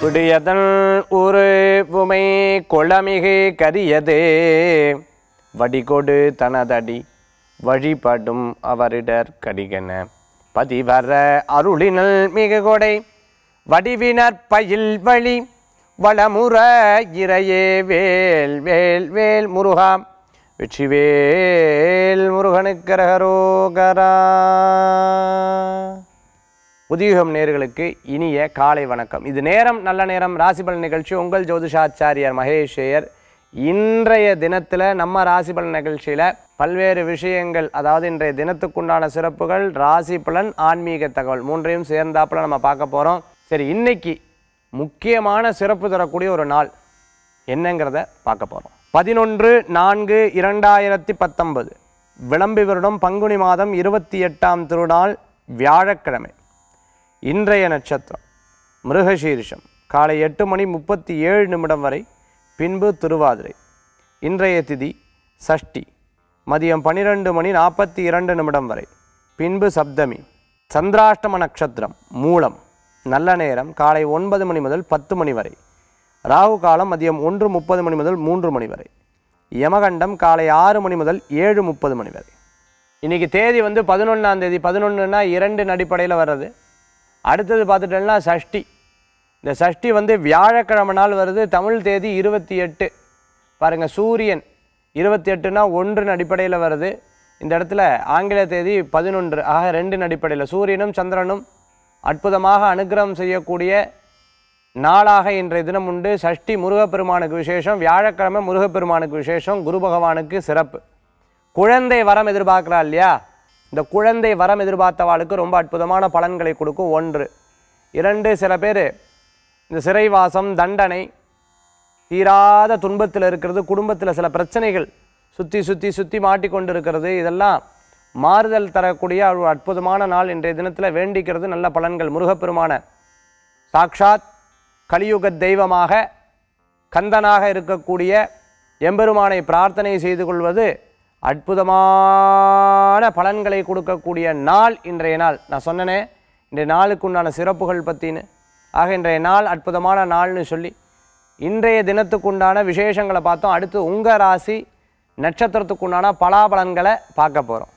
விடியதன் ஒரு உமை கொளமிகு கரியதே வடிகொடு தனதடி வழிபடும் அவரிடர் கடிகன பதிவர அருளினல் மிகு கொடை வடிவினர் பயில் வழி வளமுற இறையே வேல் வேல் வேல் முருகா வெற்றிவேல் முருகனுக்கரகரோகரா உதயகம் நேர்களுக்கு இனிய காலை வணக்கம் இது நேரம் நல்ல நேரம் ராசிபலன் நிகழ்ச்சி உங்கள் ஜோதிஷாச்சாரியார் மகேஷேயர் இன்றைய தினத்தில் நம்ம ராசிபலன் நிகழ்ச்சியில் பல்வேறு விஷயங்கள் அதாவது இன்றைய தினத்துக்குண்டான சிறப்புகள் ராசி பலன் ஆன்மீக தகவல் மூன்றையும் சேர்ந்தாப்புல நம்ம பார்க்க போகிறோம் சரி இன்னைக்கு முக்கியமான சிறப்பு தரக்கூடிய ஒரு நாள் என்னங்கிறத பார்க்க போகிறோம் பதினொன்று நான்கு இரண்டாயிரத்தி பத்தொன்பது விளம்பி வருடம் பங்குனி மாதம் இருபத்தி எட்டாம் திருநாள் வியாழக்கிழமை இன்றைய நட்சத்திரம் மிருகசீரிஷம் காலை எட்டு மணி முப்பத்தி ஏழு நிமிடம் வரை பின்பு திருவாதிரை இன்றைய திதி சஷ்டி மதியம் பன்னிரெண்டு மணி நாற்பத்தி இரண்டு நிமிடம் வரை பின்பு சப்தமி சந்திராஷ்டம நட்சத்திரம் மூலம் நல்ல நேரம் காலை ஒன்பது மணி முதல் பத்து மணி வரை ராகு காலம் மதியம் ஒன்று முப்பது மணி முதல் மூன்று மணி வரை யமகண்டம் காலை ஆறு மணி முதல் ஏழு முப்பது மணி வரை இன்னைக்கு தேதி வந்து பதினொன்றாம் தேதி பதினொன்றுனா இரண்டு அடிப்படையில் வர்றது அடுத்தது பார்த்துட்டோம்னா சஷ்டி இந்த சஷ்டி வந்து வியாழக்கிழமை நாள் வருது தமிழ் தேதி இருபத்தி எட்டு பாருங்கள் சூரியன் இருபத்தி எட்டுனா ஒன்றின் அடிப்படையில் வருது இந்த இடத்துல ஆங்கில தேதி பதினொன்று ஆக ரெண்டின் அடிப்படையில் சூரியனும் சந்திரனும் அற்புதமாக அனுக்கிரகம் செய்யக்கூடிய நாளாக இன்றைய தினம் உண்டு சஷ்டி முருகப்பெருமானுக்கு விசேஷம் வியாழக்கிழமை முருகப்பெருமானுக்கு விசேஷம் குரு பகவானுக்கு சிறப்பு குழந்தை வரம் எதிர்பார்க்குறா இல்லையா இந்த குழந்தை வரம் எதிர்பார்த்தவாளுக்கு ரொம்ப அற்புதமான பலன்களை கொடுக்கும் ஒன்று இரண்டு சில பேர் இந்த சிறைவாசம் தண்டனை தீராத துன்பத்தில் இருக்கிறது குடும்பத்தில் சில பிரச்சனைகள் சுற்றி சுற்றி சுற்றி மாட்டிக்கொண்டு இருக்கிறது இதெல்லாம் மாறுதல் தரக்கூடிய ஒரு அற்புதமான நாள் இன்றைய தினத்தில் வேண்டிக்கிறது நல்ல பலன்கள் முருகப்பெருமான சாக்ஷாத் கலியுக தெய்வமாக கந்தனாக இருக்கக்கூடிய எம்பெருமானை பிரார்த்தனை செய்து கொள்வது அற்புதமான பலன்களை கொடுக்கக்கூடிய நாள் இன்றைய நாள் நான் சொன்னனே இன்றைய நாளுக்கு உண்டான சிறப்புகள் பற்றின்னு ஆக இன்றைய நாள் அற்புதமான நாள்னு சொல்லி இன்றைய தினத்துக்குண்டான விசேஷங்களை பார்த்தோம் அடுத்து உங்கள் ராசி நட்சத்திரத்துக்குண்டான பலாபலன்களை பார்க்க போகிறோம்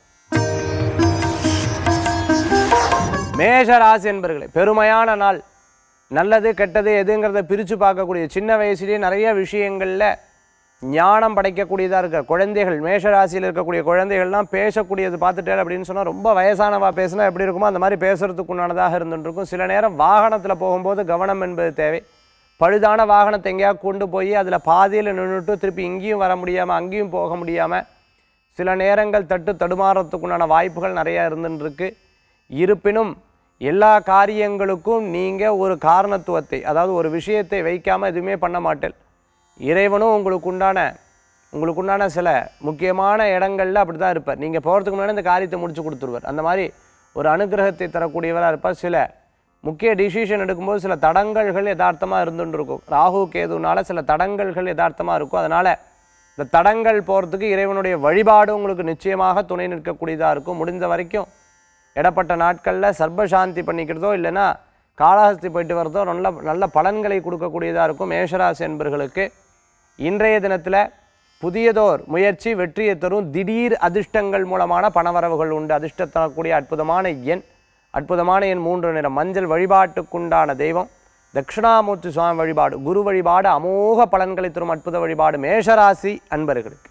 மேஷ ராசி என்பர்களே பெருமையான நாள் நல்லது கெட்டது எதுங்கிறத பிரித்து பார்க்கக்கூடிய சின்ன வயசுலேயே நிறைய விஷயங்களில் ஞானம் படைக்கக்கூடியதாக இருக்கிற குழந்தைகள் மேஷ ராசியில் இருக்கக்கூடிய குழந்தைகள்லாம் பேசக்கூடியது பார்த்துட்டே அப்படின்னு சொன்னால் ரொம்ப வயசானவா பேசினா எப்படி இருக்குமோ அந்த மாதிரி பேசுறதுக்கு உண்டானதாக இருந்துருக்கும் சில நேரம் வாகனத்தில் போகும்போது கவனம் என்பது தேவை பழுதான வாகனத்தை எங்கேயாவது கொண்டு போய் அதில் பாதியில் நின்றுட்டு திருப்பி இங்கேயும் வர முடியாமல் அங்கேயும் போக முடியாமல் சில நேரங்கள் தட்டு தடுமாறத்துக்குண்டான வாய்ப்புகள் நிறையா இருந்துருக்கு இருப்பினும் எல்லா காரியங்களுக்கும் நீங்கள் ஒரு காரணத்துவத்தை அதாவது ஒரு விஷயத்தை வைக்காமல் எதுவுமே பண்ண மாட்டேன் இறைவனும் உங்களுக்கு உண்டான உங்களுக்கு உண்டான சில முக்கியமான இடங்கள்ல அப்படி தான் இருப்பார் நீங்கள் போகிறதுக்கு முன்னாடி இந்த காரியத்தை முடிச்சு கொடுத்துருவார் அந்த மாதிரி ஒரு அனுகிரகத்தை தரக்கூடியவராக இருப்பார் சில முக்கிய டிசிஷன் எடுக்கும்போது சில தடங்கல்கள் யதார்த்தமாக இருந்துட்டு இருக்கும் ராகு கேதுனால சில தடங்கல்கள் யதார்த்தமாக இருக்கும் அதனால் இந்த தடங்கள் போகிறதுக்கு இறைவனுடைய வழிபாடு உங்களுக்கு நிச்சயமாக துணை நிற்கக்கூடியதாக இருக்கும் முடிந்த வரைக்கும் இடப்பட்ட நாட்களில் சர்பசாந்தி பண்ணிக்கிறதோ இல்லைன்னா காளஹஸ்தி போயிட்டு வரதோ நல்ல நல்ல பலன்களை கொடுக்கக்கூடியதாக இருக்கும் மேஷராசி என்பர்களுக்கு இன்றைய தினத்தில் புதியதோர் முயற்சி வெற்றியை தரும் திடீர் அதிர்ஷ்டங்கள் மூலமான பணவரவுகள் உண்டு அதிர்ஷ்டம் தரக்கூடிய அற்புதமான எண் அற்புதமான எண் மூன்று நிறம் மஞ்சள் வழிபாட்டுக்குண்டான தெய்வம் தட்சிணாமூர்த்தி சுவாமி வழிபாடு குரு வழிபாடு அமோக பலன்களை தரும் அற்புத வழிபாடு மேஷராசி அன்பர்களுக்கு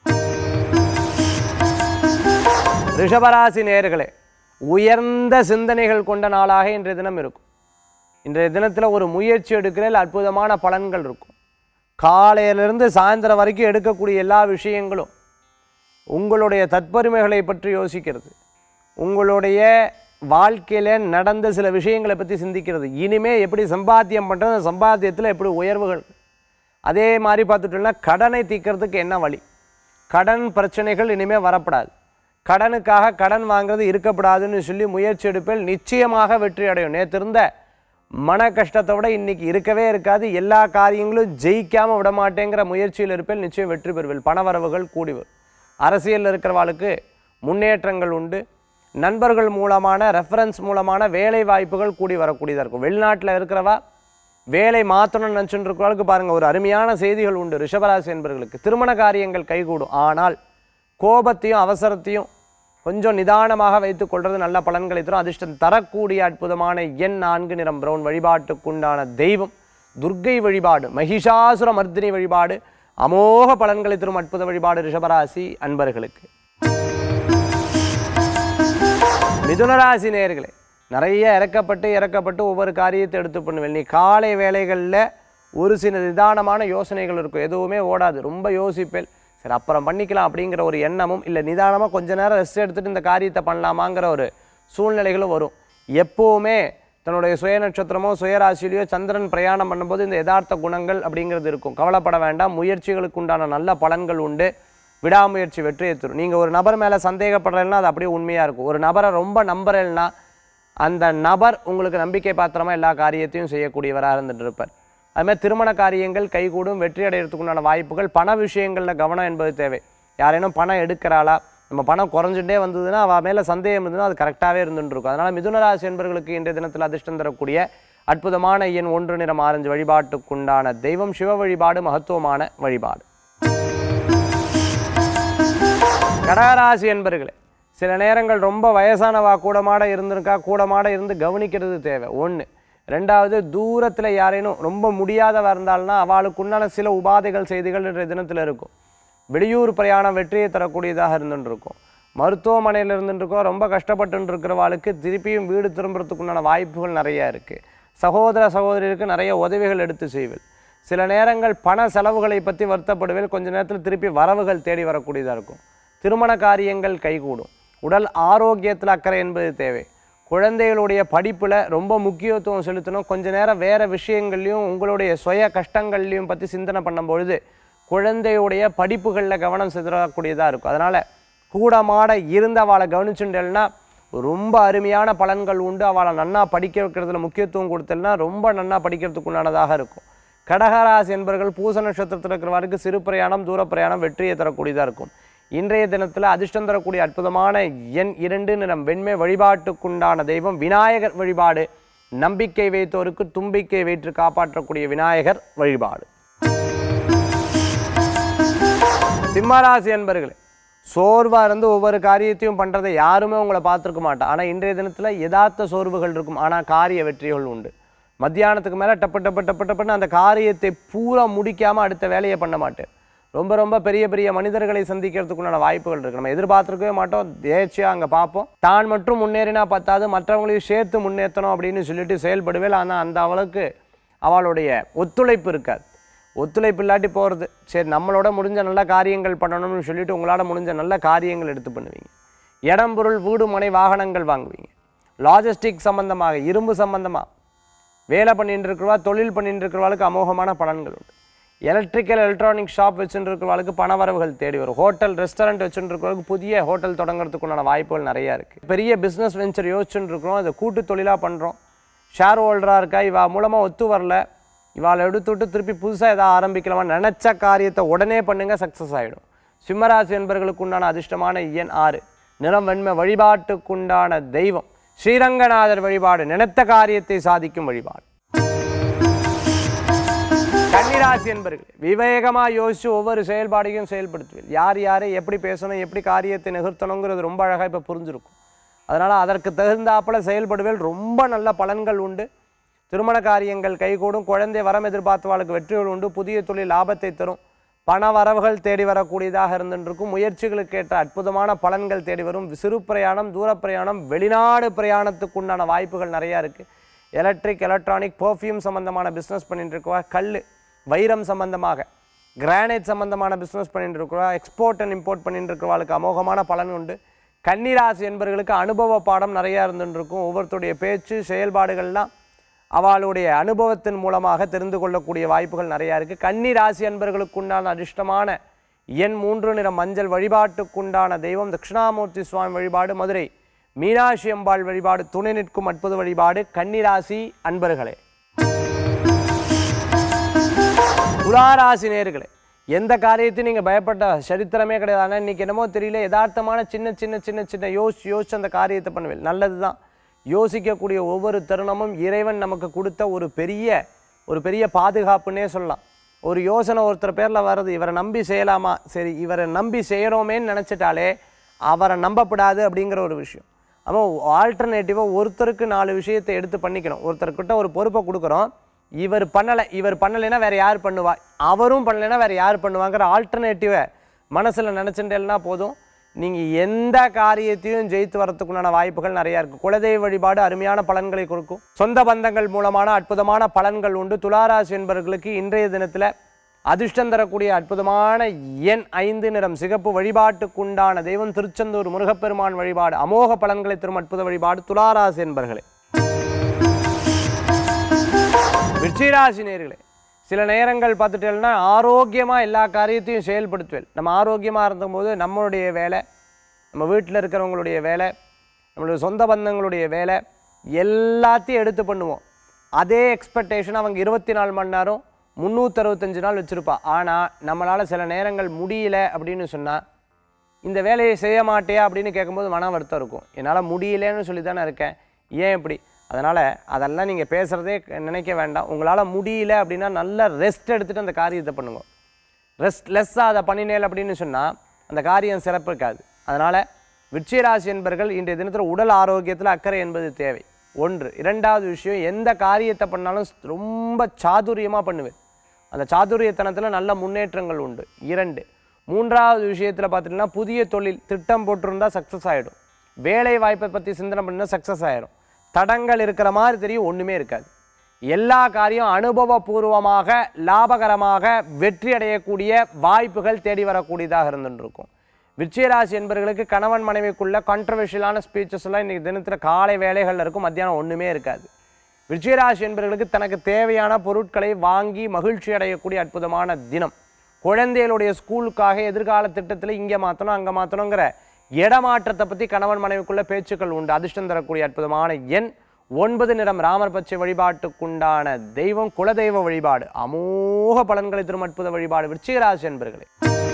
ரிஷபராசி நேர்களே உயர்ந்த சிந்தனைகள் கொண்ட நாளாக இன்றைய தினம் இருக்கும் இன்றைய தினத்தில் ஒரு முயற்சி எடுக்கிறதில் அற்புதமான பலன்கள் இருக்கும் காலையிலிருந்து சாயந்தரம் வரைக்கும் எடுக்கக்கூடிய எல்லா விஷயங்களும் உங்களுடைய தற்பெருமைகளை பற்றி யோசிக்கிறது உங்களுடைய வாழ்க்கையில் நடந்த சில விஷயங்களை பற்றி சிந்திக்கிறது இனிமே எப்படி சம்பாத்தியம் பண்ணுறது அந்த சம்பாத்தியத்தில் எப்படி உயர்வுகள் அதே மாதிரி பார்த்துட்டோம்னா கடனை தீர்க்கறதுக்கு என்ன வழி கடன் பிரச்சனைகள் இனிமேல் வரப்படாது கடனுக்காக கடன் வாங்குறது இருக்கப்படாதுன்னு சொல்லி முயற்சி எடுப்பில் நிச்சயமாக வெற்றி அடையும் நேற்று இருந்த மன கஷ்டத்தை விட இன்னைக்கு இருக்கவே இருக்காது எல்லா காரியங்களும் ஜெயிக்காம விட மாட்டேங்கிற முயற்சியில் இருப்பில் நிச்சயம் வெற்றி பெறுவீர்கள் பணவரவுகள் கூடி வரும் அரசியலில் இருக்கிறவாளுக்கு முன்னேற்றங்கள் உண்டு நண்பர்கள் மூலமான ரெஃபரன்ஸ் மூலமான வேலை வாய்ப்புகள் கூடி வரக்கூடியதாக இருக்கும் வெளிநாட்டில் இருக்கிறவா வேலை மாற்றணும்னு நினச்சிட்டு இருக்கிறவங்களுக்கு பாருங்கள் ஒரு அருமையான செய்திகள் உண்டு ரிஷபராசி என்பவர்களுக்கு திருமண காரியங்கள் கைகூடும் ஆனால் கோபத்தையும் அவசரத்தையும் கொஞ்சம் நிதானமாக வைத்துக் கொள்வது நல்ல பலன்களை தரும் அதிர்ஷ்டம் தரக்கூடிய அற்புதமான எண் நான்கு நிறம் பிரவுன் வழிபாட்டுக்குண்டான தெய்வம் துர்க்கை வழிபாடு மகிஷாசுர மர்தினி வழிபாடு அமோக பலன்களை தரும் அற்புத வழிபாடு ரிஷபராசி அன்பர்களுக்கு மிதுனராசி நேர்களே நிறைய இறக்கப்பட்டு இறக்கப்பட்டு ஒவ்வொரு காரியத்தை எடுத்து பண்ணுவேன் நீ காலை வேலைகளில் ஒரு சில நிதானமான யோசனைகள் இருக்கும் எதுவுமே ஓடாது ரொம்ப யோசிப்பேன் சரி அப்புறம் பண்ணிக்கலாம் அப்படிங்கிற ஒரு எண்ணமும் இல்லை நிதானமாக கொஞ்ச நேரம் ரெஸ்ட் எடுத்துட்டு இந்த காரியத்தை பண்ணலாமாங்கிற ஒரு சூழ்நிலைகளும் வரும் எப்போவுமே தன்னுடைய சுய நட்சத்திரமோ சுயராசிலையோ சந்திரன் பிரயாணம் பண்ணும்போது இந்த யதார்த்த குணங்கள் அப்படிங்கிறது இருக்கும் கவலைப்பட வேண்டாம் முயற்சிகளுக்கு உண்டான நல்ல பலன்கள் உண்டு விடாமுயற்சி வெற்றியை தரும் நீங்கள் ஒரு நபர் மேலே சந்தேகப்படுறீங்கன்னா அது அப்படியே உண்மையாக இருக்கும் ஒரு நபரை ரொம்ப நம்புறேன்னா அந்த நபர் உங்களுக்கு நம்பிக்கை பாத்திரமா எல்லா காரியத்தையும் செய்யக்கூடியவராக இருந்துட்டு இருப்பார் அதுமாதிரி திருமண காரியங்கள் கைகூடும் வெற்றி அடைகிறதுக்குண்டான வாய்ப்புகள் பண விஷயங்களில் கவனம் என்பது தேவை யாரேனும் பணம் எடுக்கிறாளா நம்ம பணம் குறைஞ்சுட்டே வந்ததுன்னா அவள் மேலே சந்தேகம் இருந்ததுன்னா அது கரெக்டாகவே இருந்துட்டு இருக்கும் அதனால் மிதுனராசி என்பவர்களுக்கு இன்றைய தினத்தில் அதிர்ஷ்டம் தரக்கூடிய அற்புதமான எண் ஒன்று நிறம் ஆரஞ்சு வழிபாட்டுக்குண்டான தெய்வம் சிவ வழிபாடு மகத்துவமான வழிபாடு கடகராசி என்பர்களே சில நேரங்கள் ரொம்ப வயசானவா கூடமாட இருந்திருக்கா கூடமாட இருந்து கவனிக்கிறது தேவை ஒன்று ரெண்டாவது தூரத்தில் யாரேனும் ரொம்ப முடியாதவா இருந்தால்னா அவளுக்கு உண்டான சில உபாதைகள் செய்திகள் இன்றைய தினத்தில் இருக்கும் வெளியூர் பிரயாணம் வெற்றியை தரக்கூடியதாக இருந்துட்டு இருக்கும் மருத்துவமனையில் இருந்துட்டு இருக்கோம் ரொம்ப கஷ்டப்பட்டு இருக்கிறவாளுக்கு திருப்பியும் வீடு திரும்புறதுக்குண்டான வாய்ப்புகள் நிறைய இருக்குது சகோதர சகோதரிகளுக்கு நிறைய உதவிகள் எடுத்து செய்வேன் சில நேரங்கள் பண செலவுகளை பற்றி வருத்தப்படுவேன் கொஞ்ச நேரத்தில் திருப்பி வரவுகள் தேடி வரக்கூடியதாக இருக்கும் திருமண காரியங்கள் கைகூடும் உடல் ஆரோக்கியத்தில் அக்கறை என்பது தேவை குழந்தைகளுடைய படிப்பில் ரொம்ப முக்கியத்துவம் செலுத்தணும் கொஞ்ச நேரம் வேறு விஷயங்கள்லையும் உங்களுடைய சுய கஷ்டங்கள்லையும் பற்றி சிந்தனை பண்ணும்பொழுது குழந்தையுடைய படிப்புகளில் கவனம் செலுத்தக்கூடியதாக இருக்கும் அதனால் கூடமாட இருந்து அவளை கவனிச்சுட்டேன்னா ரொம்ப அருமையான பலன்கள் உண்டு அவளை நன்னா படிக்க வைக்கிறதுல முக்கியத்துவம் கொடுத்தல்னா ரொம்ப நன்னா படிக்கிறதுக்கு உண்டானதாக இருக்கும் கடகராசி என்பவர்கள் பூச நட்சத்திரத்தில் இருக்கிறவருக்கு சிறு பிரயாணம் தூர பிரயாணம் வெற்றியை தரக்கூடியதாக இருக்கும் இன்றைய தினத்தில் அதிர்ஷ்டம் தரக்கூடிய அற்புதமான எண் இரண்டு நிறம் வெண்மை வழிபாட்டுக்குண்டான தெய்வம் விநாயகர் வழிபாடு நம்பிக்கை வைத்தோருக்கு தும்பிக்கை வைத்து காப்பாற்றக்கூடிய விநாயகர் வழிபாடு சிம்மராசி அன்பர்களே சோர்வாக இருந்து ஒவ்வொரு காரியத்தையும் பண்ணுறதை யாருமே உங்களை பார்த்துருக்க மாட்டா ஆனால் இன்றைய தினத்தில் யதார்த்த சோர்வுகள் இருக்கும் ஆனால் காரிய வெற்றிகள் உண்டு மத்தியானத்துக்கு மேலே டப்பு டப்பு டப்பு டப்புன்னு அந்த காரியத்தை பூரா முடிக்காமல் அடுத்த வேலையை பண்ண மாட்டேன் ரொம்ப ரொம்ப பெரிய பெரிய மனிதர்களை சந்திக்கிறதுக்குண்டான வாய்ப்புகள் இருக்குது நம்ம எதிர்பார்த்துருக்கவே மாட்டோம் தேய்ச்சியாக அங்கே பார்ப்போம் தான் மட்டும் முன்னேறினா பத்தாது மற்றவங்களையும் சேர்த்து முன்னேற்றணும் அப்படின்னு சொல்லிட்டு செயல்படுவேன் ஆனால் அந்த அளவுக்கு அவளுடைய ஒத்துழைப்பு இருக்காது ஒத்துழைப்பு இல்லாட்டி போகிறது சரி நம்மளோட முடிஞ்ச நல்ல காரியங்கள் பண்ணணும்னு சொல்லிட்டு உங்களால் முடிஞ்ச நல்ல காரியங்கள் எடுத்து பண்ணுவீங்க இடம் பொருள் வீடு மனை வாகனங்கள் வாங்குவீங்க லாஜிஸ்டிக் சம்பந்தமாக இரும்பு சம்பந்தமாக வேலை பண்ணிட்டு இருக்கிறவா தொழில் பண்ணிட்டு இருக்கிறவாளுக்கு அமோகமான பலன்கள் உண்டு எலக்ட்ரிக்கல் எலக்ட்ரானிக் ஷாப் வச்சுட்டு இருக்கிறவாளுக்கு பண வரவுகள் தேடி வரும் ஹோட்டல் ரெஸ்டாரண்ட் வச்சுட்டு இருக்கிறவங்களுக்கு புதிய ஹோட்டல் தொடங்குறதுக்குண்டான வாய்ப்புகள் நிறையா இருக்குது பெரிய பிஸ்னஸ் வெஞ்சர் யோசிச்சுட்டு இருக்கிறோம் அதை கூட்டு தொழிலாக பண்ணுறோம் ஷேர் ஹோல்டராக இருக்கா இவா மூலமாக ஒத்து வரல இவாளை எடுத்துவிட்டு திருப்பி புதுசாக எதாவது ஆரம்பிக்கலாமா நினச்ச காரியத்தை உடனே பண்ணுங்க சக்ஸஸ் ஆகிடும் சிம்மராசி என்பர்களுக்கு உண்டான அதிர்ஷ்டமான எண் ஆறு நிறம் வெண்மை வழிபாட்டுக்குண்டான தெய்வம் ஸ்ரீரங்கநாதர் வழிபாடு நினைத்த காரியத்தை சாதிக்கும் வழிபாடு கன்னிராசி என்பர்கள் விவேகமாக யோசித்து ஒவ்வொரு செயல்பாடையும் செயல்படுத்துவீர் யார் யாரை எப்படி பேசணும் எப்படி காரியத்தை நிகழ்த்தணுங்கிறது ரொம்ப அழகாக இப்போ புரிஞ்சிருக்கும் அதனால் அதற்கு தகுந்தாப்புல செயல்படுவேல் ரொம்ப நல்ல பலன்கள் உண்டு திருமண காரியங்கள் கைகூடும் குழந்தை வரம் எதிர்பார்த்தவாளுக்கு வெற்றிகள் உண்டு புதிய தொழில் லாபத்தை தரும் பண வரவுகள் தேடி வரக்கூடியதாக இருந்துருக்கும் முயற்சிகளுக்கு ஏற்ற அற்புதமான பலன்கள் தேடி வரும் சிறு பிரயாணம் தூர பிரயாணம் வெளிநாடு பிரயாணத்துக்கு உண்டான வாய்ப்புகள் நிறையா இருக்குது எலக்ட்ரிக் எலக்ட்ரானிக் பர்ஃப்யூம் சம்மந்தமான பிஸ்னஸ் பண்ணிட்டு இருக்கவா கல் வைரம் சம்பந்தமாக கிரானைட் சம்பந்தமான பிஸ்னஸ் பண்ணிட்டு இருக்கிறவா எக்ஸ்போர்ட் அண்ட் இம்போர்ட் பண்ணிட்டு இருக்கிறவாளுக்கு அமோகமான பலன் உண்டு கன்னிராசி என்பவர்களுக்கு அனுபவ பாடம் நிறையா இருந்துட்டு இருக்கும் ஒவ்வொருத்தருடைய பேச்சு செயல்பாடுகள்லாம் அவளுடைய அனுபவத்தின் மூலமாக தெரிந்து கொள்ளக்கூடிய வாய்ப்புகள் நிறையா இருக்குது கன்னி ராசி அன்பர்களுக்கு உண்டான அதிர்ஷ்டமான எண் மூன்று நிற மஞ்சள் வழிபாட்டுக்குண்டான தெய்வம் தட்சிணாமூர்த்தி சுவாமி வழிபாடு மதுரை மீனாட்சி அம்பாள் வழிபாடு துணை நிற்கும் அற்புத வழிபாடு கன்னிராசி அன்பர்களே துளாராசி நேர்களே எந்த காரியத்தையும் நீங்கள் பயப்பட்ட சரித்திரமே கிடையாது ஆனால் இன்றைக்கி என்னமோ தெரியல யதார்த்தமான சின்ன சின்ன சின்ன சின்ன யோசிச்சு யோசிச்சு அந்த காரியத்தை பண்ணுவேன் நல்லது தான் யோசிக்கக்கூடிய ஒவ்வொரு தருணமும் இறைவன் நமக்கு கொடுத்த ஒரு பெரிய ஒரு பெரிய பாதுகாப்புன்னே சொல்லலாம் ஒரு யோசனை ஒருத்தர் பேரில் வர்றது இவரை நம்பி செய்யலாமா சரி இவரை நம்பி செய்கிறோமேன்னு நினச்சிட்டாலே அவரை நம்பப்படாது அப்படிங்கிற ஒரு விஷயம் அப்போ ஆல்டர்னேட்டிவாக ஒருத்தருக்கு நாலு விஷயத்தை எடுத்து பண்ணிக்கணும் ஒருத்தர்கிட்ட ஒரு பொறுப்பை கொடுக்குறோம் இவர் பண்ணலை இவர் பண்ணலைன்னா வேறு யார் பண்ணுவா அவரும் பண்ணலைன்னா வேறு யார் பண்ணுவாங்கிற ஆல்டர்னேட்டிவை மனசில் நினச்சிட்டேன்னா போதும் நீங்கள் எந்த காரியத்தையும் ஜெயித்து வரத்துக்குண்டான வாய்ப்புகள் நிறையா இருக்குது குலதெய்வ வழிபாடு அருமையான பலன்களை கொடுக்கும் சொந்த பந்தங்கள் மூலமான அற்புதமான பலன்கள் உண்டு துளாராசி என்பவர்களுக்கு இன்றைய தினத்தில் அதிர்ஷ்டம் தரக்கூடிய அற்புதமான எண் ஐந்து நிறம் சிகப்பு வழிபாட்டுக்குண்டான தெய்வம் திருச்செந்தூர் முருகப்பெருமான் வழிபாடு அமோக பலன்களை தரும் அற்புத வழிபாடு துளாராசி என்பர்களே விருச்சிராசி நேர்களே சில நேரங்கள் பார்த்துட்டேன்னா ஆரோக்கியமாக எல்லா காரியத்தையும் செயல்படுத்துவேன் நம்ம ஆரோக்கியமாக இருந்தபோது நம்மளுடைய வேலை நம்ம வீட்டில் இருக்கிறவங்களுடைய வேலை நம்மளுடைய சொந்த பந்தங்களுடைய வேலை எல்லாத்தையும் எடுத்து பண்ணுவோம் அதே எக்ஸ்பெக்டேஷன் அவங்க இருபத்தி நாலு மணி நேரம் முந்நூற்றறுபத்தஞ்சு நாள் வச்சுருப்பா ஆனால் நம்மளால் சில நேரங்கள் முடியல அப்படின்னு சொன்னால் இந்த வேலையை செய்ய மாட்டியா அப்படின்னு கேட்கும்போது மன வருத்தம் இருக்கும் என்னால் முடியலன்னு சொல்லி தானே இருக்கேன் ஏன் இப்படி அதனால் அதெல்லாம் நீங்கள் பேசுகிறதே நினைக்க வேண்டாம் உங்களால் முடியல அப்படின்னா நல்ல ரெஸ்ட் எடுத்துகிட்டு அந்த காரியத்தை பண்ணுங்க ரெஸ்ட்லெஸ்ஸாக அதை பண்ணினேல் அப்படின்னு சொன்னால் அந்த காரியம் சிறப்பு இருக்காது அதனால் விருச்சிகராசி என்பர்கள் இன்றைய தினத்தில் உடல் ஆரோக்கியத்தில் அக்கறை என்பது தேவை ஒன்று இரண்டாவது விஷயம் எந்த காரியத்தை பண்ணாலும் ரொம்ப சாதுரியமாக பண்ணுவேன் அந்த சாதுரியத்தனத்தில் நல்ல முன்னேற்றங்கள் உண்டு இரண்டு மூன்றாவது விஷயத்தில் பார்த்திங்கன்னா புதிய தொழில் திட்டம் போட்டிருந்தா சக்ஸஸ் ஆகிடும் வேலை வாய்ப்பை பற்றி சிந்தனை பண்ணால் சக்ஸஸ் ஆகிடும் தடங்கள் இருக்கிற மாதிரி தெரியும் ஒன்றுமே இருக்காது எல்லா காரியம் அனுபவபூர்வமாக லாபகரமாக வெற்றி அடையக்கூடிய வாய்ப்புகள் தேடி வரக்கூடியதாக இருந்துருக்கும் விருச்சிகராசி என்பவர்களுக்கு கணவன் மனைவிக்குள்ள கான்ட்ரவர்ஷியலான ஸ்பீச்சஸ் எல்லாம் இன்றைக்கி தினத்தில் காலை வேலைகளில் இருக்கும் மத்தியானம் ஒன்றுமே இருக்காது விருச்சிகராசி என்பவர்களுக்கு தனக்கு தேவையான பொருட்களை வாங்கி மகிழ்ச்சி அடையக்கூடிய அற்புதமான தினம் குழந்தைகளுடைய ஸ்கூலுக்காக எதிர்கால திட்டத்தில் இங்கே மாற்றணும் அங்கே மாற்றணுங்கிற இடமாற்றத்தை பற்றி கணவன் மனைவிக்குள்ள பேச்சுக்கள் உண்டு அதிர்ஷ்டம் தரக்கூடிய அற்புதமான எண் ஒன்பது நிறம் ராமர் பச்சை வழிபாட்டுக்குண்டான தெய்வம் குலதெய்வ வழிபாடு அமோக பலன்களை தரும் அற்புத வழிபாடு விருச்சிகராசி என்பர்களே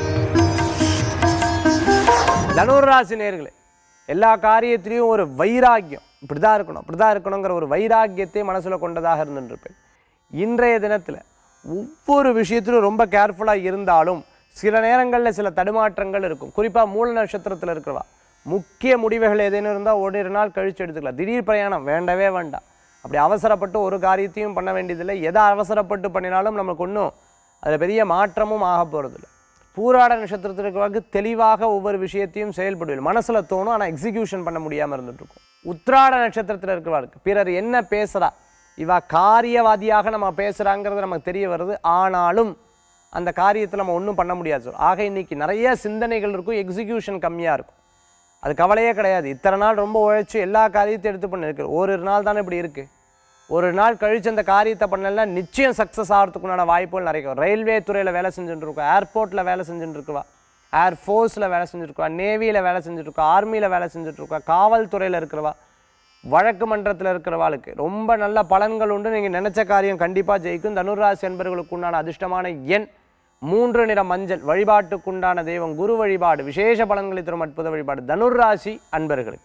தனுராசி நேர்களே எல்லா காரியத்திலையும் ஒரு வைராக்கியம் இப்படிதான் இருக்கணும் இப்படிதான் இருக்கணுங்கிற ஒரு வைராக்கியத்தை மனசில் கொண்டதாக இருந்துருப்பேன் இன்றைய தினத்தில் ஒவ்வொரு விஷயத்திலும் ரொம்ப கேர்ஃபுல்லாக இருந்தாலும் சில நேரங்களில் சில தடுமாற்றங்கள் இருக்கும் குறிப்பாக மூல நட்சத்திரத்தில் இருக்கிறவா முக்கிய முடிவுகள் ஏதேனும் இருந்தால் ஓரிரு நாள் கழித்து எடுத்துக்கலாம் திடீர் பிரயாணம் வேண்டவே வேண்டாம் அப்படி அவசரப்பட்டு ஒரு காரியத்தையும் பண்ண வேண்டியதில்லை எதை அவசரப்பட்டு பண்ணினாலும் நமக்கு ஒன்றும் அதில் பெரிய மாற்றமும் ஆக போகிறதில்ல பூராட நட்சத்திரத்தில் இருக்கிறவங்களுக்கு தெளிவாக ஒவ்வொரு விஷயத்தையும் செயல்படுவீர்கள் மனசில் தோணும் ஆனால் எக்ஸிக்யூஷன் பண்ண முடியாமல் இருந்துட்டு இருக்கும் உத்ராட நட்சத்திரத்தில் இருக்கிறவருக்கு பிறர் என்ன பேசுகிறா இவ காரியவாதியாக நம்ம பேசுகிறாங்கிறது நமக்கு தெரிய வருது ஆனாலும் அந்த காரியத்தில் நம்ம ஒன்றும் பண்ண முடியாது சார் ஆக இன்னைக்கு நிறைய சிந்தனைகள் இருக்கும் எக்ஸிக்யூஷன் கம்மியாக இருக்கும் அது கவலையே கிடையாது இத்தனை நாள் ரொம்ப உழைச்சி எல்லா காரியத்தையும் எடுத்து பண்ணிருக்கு ஒரு நாள் தானே இப்படி இருக்குது ஒரு நாள் கழிச்சு அந்த காரியத்தை பண்ணல நிச்சயம் சக்ஸஸ் ஆகிறதுக்குண்டான வாய்ப்புகள் நிறைய இருக்கும். ரயில்வே துறையில் வேலை செஞ்சுட்டு இருக்கோம் ஏர்போர்ட்டில் வேலை செஞ்சுட்டு இருக்குவா ஏர் ஃபோர்ஸில் வேலை செஞ்சுட்டு இருக்கா நேவியில் வேலை செஞ்சுட்டு இருக்கா ஆர்மியில் வேலை செஞ்சுட்டு இருக்கா காவல்துறையில் இருக்கிறவா வழக்கு மன்றத்தில் இருக்கிறவாளுக்கு ரொம்ப நல்ல பலன்கள் உண்டு நீங்கள் நினைச்ச காரியம் கண்டிப்பாக ஜெயிக்கும் தனுராசி என்பவர்களுக்கு உண்டான அதிர்ஷ்டமான எண் மூன்று நிற மஞ்சள் வழிபாட்டுக்குண்டான தெய்வம் குரு வழிபாடு விசேஷ பலன்களை தரும் அற்புத வழிபாடு தனுராசி அன்பர்களுக்கு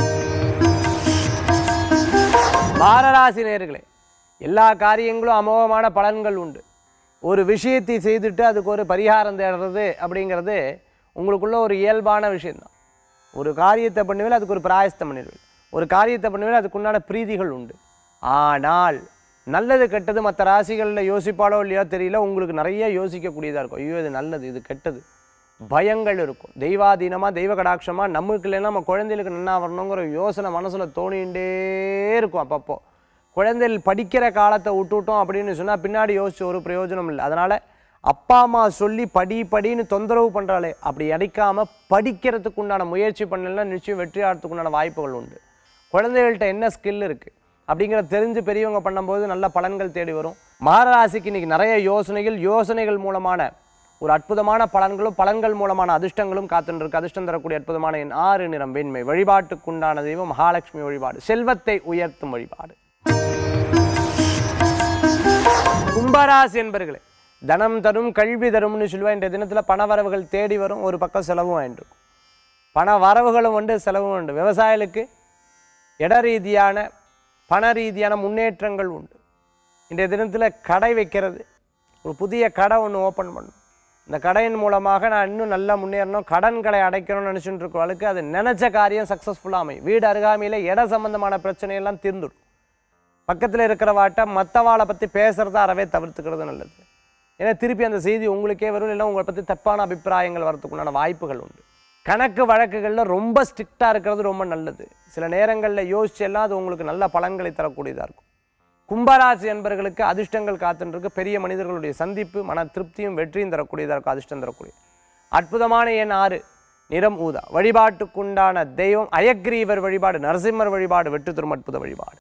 மாரராசி நேர்களே எல்லா காரியங்களும் அமோகமான பலன்கள் உண்டு ஒரு விஷயத்தை செய்துட்டு அதுக்கு ஒரு பரிகாரம் தேடுறது அப்படிங்கிறது உங்களுக்குள்ள ஒரு இயல்பான விஷயம்தான் ஒரு காரியத்தை பண்ணுவேன் அதுக்கு ஒரு பிராயஸ்தம் பண்ணிடுவேன் ஒரு காரியத்தை பண்ணுவேன் அதுக்குண்டான பிரீதிகள் உண்டு ஆனால் நல்லது கெட்டது மற்ற ராசிகளில் யோசிப்பாலோ இல்லையோ தெரியல உங்களுக்கு நிறைய யோசிக்கக்கூடியதாக இருக்கும் ஐயோ இது நல்லது இது கெட்டது பயங்கள் இருக்கும் தெய்வாதீனமாக தெய்வ கடாட்சமாக நமக்கு இல்லைன்னா நம்ம குழந்தைகளுக்கு நன்னா வரணுங்கிற யோசனை மனசில் தோணிகிட்டே இருக்கும் அப்பப்போ குழந்தைகள் படிக்கிற காலத்தை விட்டுட்டோம் அப்படின்னு சொன்னால் பின்னாடி யோசிச்சு ஒரு பிரயோஜனம் இல்லை அதனால் அப்பா அம்மா சொல்லி படி படின்னு தொந்தரவு பண்ணுறாளே அப்படி அடைக்காம படிக்கிறதுக்கு உண்டான முயற்சி பண்ணலைன்னா நிச்சயம் வெற்றி ஆகிறதுக்கு உண்டான வாய்ப்புகள் உண்டு குழந்தைகள்கிட்ட என்ன ஸ்கில் இருக்குது அப்படிங்கிறத தெரிஞ்சு பெரியவங்க பண்ணும்போது நல்ல பலன்கள் தேடி வரும் மகராசிக்கு இன்னைக்கு நிறைய யோசனைகள் யோசனைகள் மூலமான ஒரு அற்புதமான பலன்களும் பலன்கள் மூலமான அதிர்ஷ்டங்களும் காத்துன்னு இருக்கு அதிர்ஷ்டம் தரக்கூடிய அற்புதமான என் ஆறு நிறம் வெண்மை வழிபாட்டுக்குண்டான தெய்வம் மகாலட்சுமி வழிபாடு செல்வத்தை உயர்த்தும் வழிபாடு கும்பராசி என்பர்களே தனம் தரும் கல்வி தரும்னு சொல்லுவேன் இந்த தினத்தில் பணவரவுகள் தேடி வரும் ஒரு பக்கம் செலவும் ஆயிட்டு இருக்கும் பண வரவுகளும் உண்டு செலவும் உண்டு விவசாயிகளுக்கு இட ரீதியான பண ரீதியான முன்னேற்றங்கள் உண்டு இன்றைய தினத்தில் கடை வைக்கிறது ஒரு புதிய கடை ஒன்று ஓப்பன் பண்ணணும் இந்த கடையின் மூலமாக நான் இன்னும் நல்லா முன்னேறணும் கடன்களை அடைக்கணும்னு நினச்சிட்டு இருக்கிறவளுக்கு அது நினச்ச காரியம் சக்ஸஸ்ஃபுல்லாக அமையும் வீடு அருகாமையில் இட சம்பந்தமான பிரச்சனையெல்லாம் தீர்ந்துடும் பக்கத்தில் இருக்கிறவாட்ட மற்றவாளை பற்றி பேசுகிறத அறவே தவிர்த்துக்கிறது நல்லது ஏன்னா திருப்பி அந்த செய்தி உங்களுக்கே வரும் இல்லை உங்களை பற்றி தப்பான அபிப்பிராயங்கள் வரதுக்குண்டான வாய்ப்புகள் உண்டு கணக்கு வழக்குகளில் ரொம்ப ஸ்ட்ரிக்டாக இருக்கிறது ரொம்ப நல்லது சில நேரங்களில் யோசிச்சு எல்லாம் அது உங்களுக்கு நல்ல பலன்களை தரக்கூடியதாக இருக்கும் கும்பராசி என்பவர்களுக்கு அதிர்ஷ்டங்கள் காத்துருக்கு பெரிய மனிதர்களுடைய சந்திப்பு மன திருப்தியும் வெற்றியும் தரக்கூடியதாக இருக்கும் அதிர்ஷ்டம் தரக்கூடிய அற்புதமான எண் ஆறு நிறம் ஊதா வழிபாட்டுக்குண்டான தெய்வம் அயக்ரீவர் வழிபாடு நரசிம்மர் வழிபாடு வெற்றி தரும் அற்புத வழிபாடு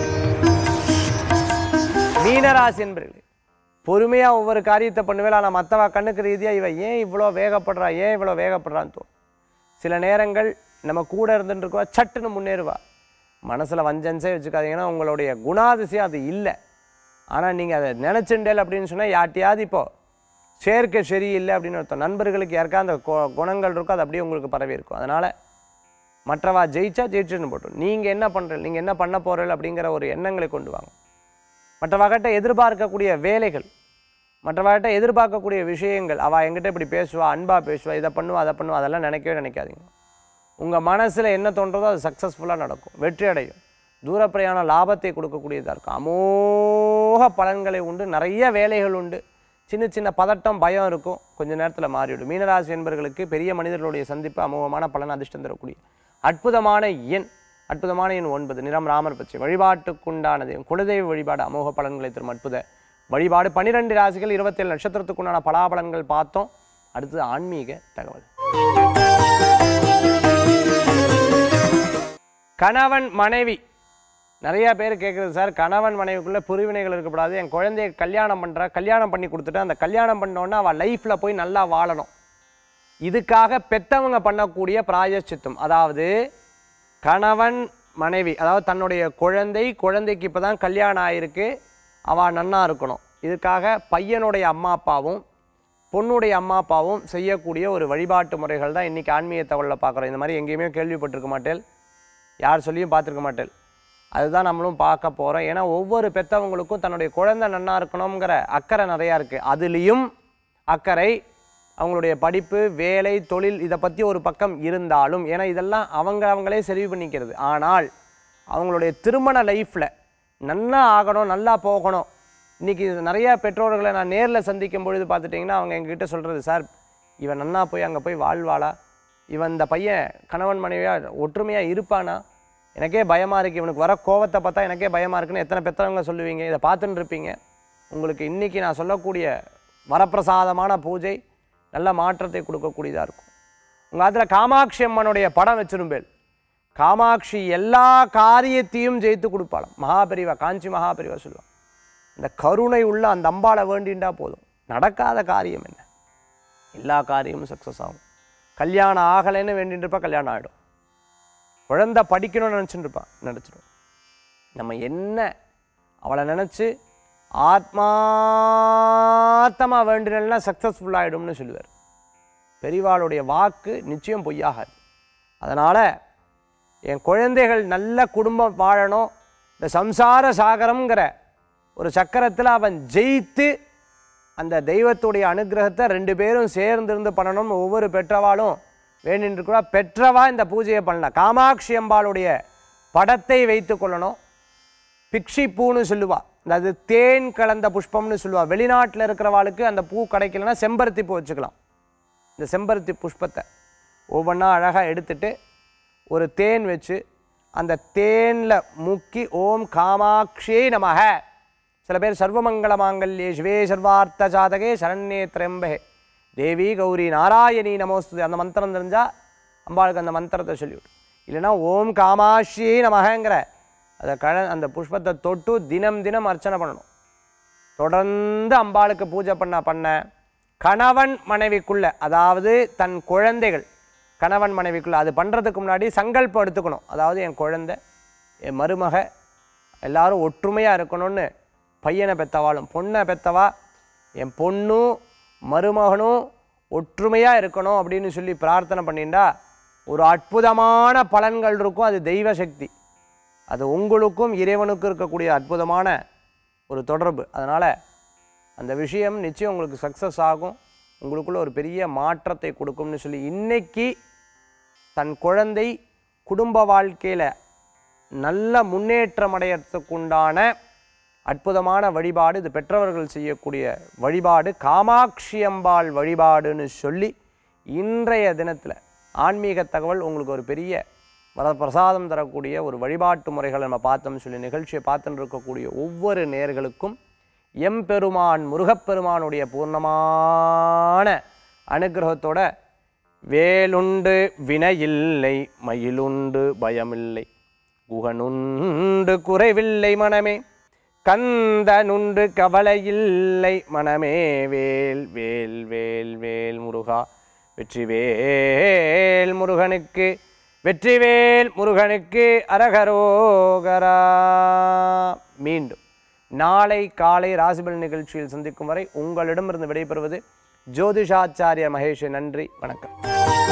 மீனராசி என்பர்களே பொறுமையாக ஒவ்வொரு காரியத்தை பண்ணுவேன் ஆனால் மற்றவா கண்ணுக்கு ரீதியாக இவன் ஏன் இவ்வளோ வேகப்படுறா ஏன் இவ்வளோ வேகப்படுறான்னு தோணும் சில நேரங்கள் நம்ம கூட இருந்துட்டு இருக்கோம் சட்டுன்னு முன்னேறுவா மனசில் வஞ்சன்ஸே வச்சுக்காதீங்கன்னா உங்களுடைய குணாதிசயம் அது இல்லை ஆனால் நீங்கள் அதை நினச்சிண்டேல் அப்படின்னு சொன்னால் யார்ட்டையாவது இப்போ சேர்க்கை சரியில்லை அப்படின்னு அர்த்தம் நண்பர்களுக்கு யாருக்கா அந்த கு- குணங்கள் இருக்கோ அது அப்படியே உங்களுக்கு பரவி இருக்கும் அதனால் மற்றவா ஜெயிச்சா ஜெயிச்சுன்னு போட்டோம் நீங்கள் என்ன பண்ணுறீங்க நீங்கள் என்ன பண்ண போகிறீங்க அப்படிங்கிற ஒரு எண்ணங்களை கொண்டு வாங்க மற்றவகிட்ட எதிர்பார்க்கக்கூடிய வேலைகள் மற்றவகிட்ட எதிர்பார்க்கக்கூடிய விஷயங்கள் அவள் என்கிட்ட இப்படி பேசுவா அன்பாக பேசுவா இதை பண்ணுவா அதை பண்ணுவா அதெல்லாம் நினைக்கவே நினைக்காதீங்க உங்கள் மனசில் என்ன தோன்றதோ அது சக்ஸஸ்ஃபுல்லாக நடக்கும் வெற்றி அடையும் தூர பிரயாண லாபத்தை கொடுக்கக்கூடியதாக இருக்கும் அமோக பலன்களை உண்டு நிறைய வேலைகள் உண்டு சின்ன சின்ன பதட்டம் பயம் இருக்கும் கொஞ்ச நேரத்தில் மாறிவிடும் மீனராசி என்பவர்களுக்கு பெரிய மனிதர்களுடைய சந்திப்பு அமோகமான பலன் அதிர்ஷ்டம் தரக்கூடிய அற்புதமான எண் அற்புதமான எண் ஒன்பது நிறம் ராமர் பச்சை வழிபாட்டுக்குண்டானது குலதெய்வ வழிபாடு அமோக பலன்களை தரும் அற்புத வழிபாடு பன்னிரெண்டு ராசிகள் இருபத்தேழு நட்சத்திரத்துக்குண்டான பலாபலன்கள் பார்த்தோம் அடுத்தது ஆன்மீக தகவல் கணவன் மனைவி நிறைய பேர் கேட்குறது சார் கணவன் மனைவிக்குள்ளே பிரிவினைகள் இருக்கக்கூடாது என் குழந்தைய கல்யாணம் பண்ணுறா கல்யாணம் பண்ணி கொடுத்துட்டு அந்த கல்யாணம் பண்ணோன்னா அவள் லைஃப்பில் போய் நல்லா வாழணும் இதுக்காக பெத்தவங்க பண்ணக்கூடிய பிராயச்சித்தம் அதாவது கணவன் மனைவி அதாவது தன்னுடைய குழந்தை குழந்தைக்கு இப்போ தான் கல்யாணம் ஆயிருக்கு அவள் நன்னா இருக்கணும் இதுக்காக பையனுடைய அம்மா அப்பாவும் பொண்ணுடைய அம்மா அப்பாவும் செய்யக்கூடிய ஒரு வழிபாட்டு முறைகள் தான் இன்றைக்கி ஆன்மீக தகவலில் பார்க்குறோம் இந்த மாதிரி எங்கேயுமே கேள்விப்பட்டிருக்க மாட்டேன் யார் சொல்லியும் பார்த்துருக்க மாட்டேன் அதுதான் நம்மளும் பார்க்க போகிறோம் ஏன்னா ஒவ்வொரு பெற்றவங்களுக்கும் தன்னுடைய குழந்தை நன்னா இருக்கணுங்கிற அக்கறை நிறையா இருக்குது அதுலேயும் அக்கறை அவங்களுடைய படிப்பு வேலை தொழில் இதை பற்றி ஒரு பக்கம் இருந்தாலும் ஏன்னா இதெல்லாம் அவங்க அவங்களே சரி பண்ணிக்கிறது ஆனால் அவங்களுடைய திருமண லைஃப்பில் நல்லா ஆகணும் நல்லா போகணும் இன்றைக்கி நிறைய பெற்றோர்களை நான் நேரில் சந்திக்கும் பொழுது பார்த்துட்டிங்கன்னா அவங்க எங்ககிட்ட சொல்கிறது சார் இவன் நன்னா போய் அங்கே போய் வாழ்வாளா இவன் இந்த பையன் கணவன் மனைவியாக ஒற்றுமையாக இருப்பானா எனக்கே பயமாக இருக்குது இவனுக்கு வர கோவத்தை பார்த்தா எனக்கே பயமாக இருக்குன்னு எத்தனை பெற்றவங்க சொல்லுவீங்க இதை பார்த்துட்டு இருப்பீங்க உங்களுக்கு இன்றைக்கி நான் சொல்லக்கூடிய வரப்பிரசாதமான பூஜை நல்ல மாற்றத்தை கொடுக்கக்கூடியதாக இருக்கும் உங்கள் அதில் காமாட்சி அம்மனுடைய படம் வச்சிரும்பேல் காமாட்சி எல்லா காரியத்தையும் ஜெயித்து கொடுப்பாளாம் மகாபெரிவா காஞ்சி மகாபெரிவா சொல்லுவாள் இந்த கருணை உள்ள அந்த அம்பாளை வேண்டிண்டா போதும் நடக்காத காரியம் என்ன எல்லா காரியமும் சக்ஸஸ் ஆகும் கல்யாணம் ஆகலைன்னு வேண்டிட்டு இருப்பா கல்யாணம் ஆகிடும் குழந்தை படிக்கணும்னு நினச்சிட்டு இருப்பா நினச்சிடும் நம்ம என்ன அவளை நினச்சி ஆத்மார்த்தமாக வேண்டினா சக்ஸஸ்ஃபுல் ஆகிடும்னு சொல்லுவார் பெரியவாளுடைய வாக்கு நிச்சயம் பொய்யாகாது அதனால் என் குழந்தைகள் நல்ல குடும்பம் வாழணும் இந்த சம்சார சாகரம்ங்கிற ஒரு சக்கரத்தில் அவன் ஜெயித்து அந்த தெய்வத்துடைய அனுகிரகத்தை ரெண்டு பேரும் சேர்ந்திருந்து பண்ணணும் ஒவ்வொரு பெற்றவாளும் வேண்டின்னு இருக்கிறா பெற்றவா இந்த பூஜையை பண்ணலாம் காமாட்சி அம்பாளுடைய படத்தை வைத்து கொள்ளணும் பிக்ஷி பூன்னு சொல்லுவா அது தேன் கலந்த புஷ்பம்னு சொல்லுவா வெளிநாட்டில் இருக்கிறவாளுக்கு அந்த பூ கிடைக்கலன்னா செம்பருத்தி பூ வச்சுக்கலாம் இந்த செம்பருத்தி புஷ்பத்தை ஒவ்வொன்றா அழகாக எடுத்துட்டு ஒரு தேன் வச்சு அந்த தேனில் முக்கி ஓம் காமாட்சியே நமக சில பேர் சர்வமங்கள மாங்கல்யே சிவே சர்வார்த்த ஜாதகே சரண்யே திரம்பே தேவி கௌரி நாராயணி நமோஸ்து அந்த மந்திரம் தெரிஞ்சால் அம்பாளுக்கு அந்த மந்திரத்தை சொல்லிவிடு இல்லைன்னா ஓம் காமாட்சியே நமகங்கிற அதை கழ அந்த புஷ்பத்தை தொட்டு தினம் தினம் அர்ச்சனை பண்ணணும் தொடர்ந்து அம்பாளுக்கு பூஜை பண்ண பண்ண கணவன் மனைவிக்குள்ள அதாவது தன் குழந்தைகள் கணவன் மனைவிக்குள்ள அது பண்ணுறதுக்கு முன்னாடி சங்கல்பம் எடுத்துக்கணும் அதாவது என் குழந்தை என் மருமக எல்லாரும் ஒற்றுமையாக இருக்கணும்னு பையனை பெத்தவாளும் பொண்ணை பெத்தவா என் பொண்ணும் மருமகனும் ஒற்றுமையாக இருக்கணும் அப்படின்னு சொல்லி பிரார்த்தனை பண்ணிண்டா ஒரு அற்புதமான பலன்கள் இருக்கும் அது தெய்வ சக்தி அது உங்களுக்கும் இறைவனுக்கும் இருக்கக்கூடிய அற்புதமான ஒரு தொடர்பு அதனால் அந்த விஷயம் நிச்சயம் உங்களுக்கு சக்ஸஸ் ஆகும் உங்களுக்குள்ள ஒரு பெரிய மாற்றத்தை கொடுக்கும்னு சொல்லி இன்னைக்கு தன் குழந்தை குடும்ப வாழ்க்கையில் நல்ல முன்னேற்றம் அடையறதுக்குண்டான அற்புதமான வழிபாடு இது பெற்றவர்கள் செய்யக்கூடிய வழிபாடு காமாட்சி அம்பாள் வழிபாடுன்னு சொல்லி இன்றைய தினத்தில் ஆன்மீக தகவல் உங்களுக்கு ஒரு பெரிய வர பிரசாதம் தரக்கூடிய ஒரு வழிபாட்டு முறைகளை நம்ம பார்த்தோம்னு சொல்லி நிகழ்ச்சியை பார்த்துட்டு இருக்கக்கூடிய ஒவ்வொரு நேர்களுக்கும் எம்பெருமான் முருகப்பெருமானுடைய பூர்ணமான அனுகிரகத்தோட வேலுண்டு வினையில்லை மயிலுண்டு பயமில்லை குகனுண்டு குறைவில்லை மனமே கந்தனுண்டு கவலையில்லை மனமே வேல் வேல் வேல் வேல் முருகா வெற்றிவேல் முருகனுக்கு வெற்றிவேல் முருகனுக்கு அரகரோகரா மீண்டும் நாளை காலை ராசிபல் நிகழ்ச்சியில் சந்திக்கும் வரை உங்களிடமிருந்து விடைபெறுவது ஜோதிஷாச்சாரிய மகேஷ் நன்றி வணக்கம்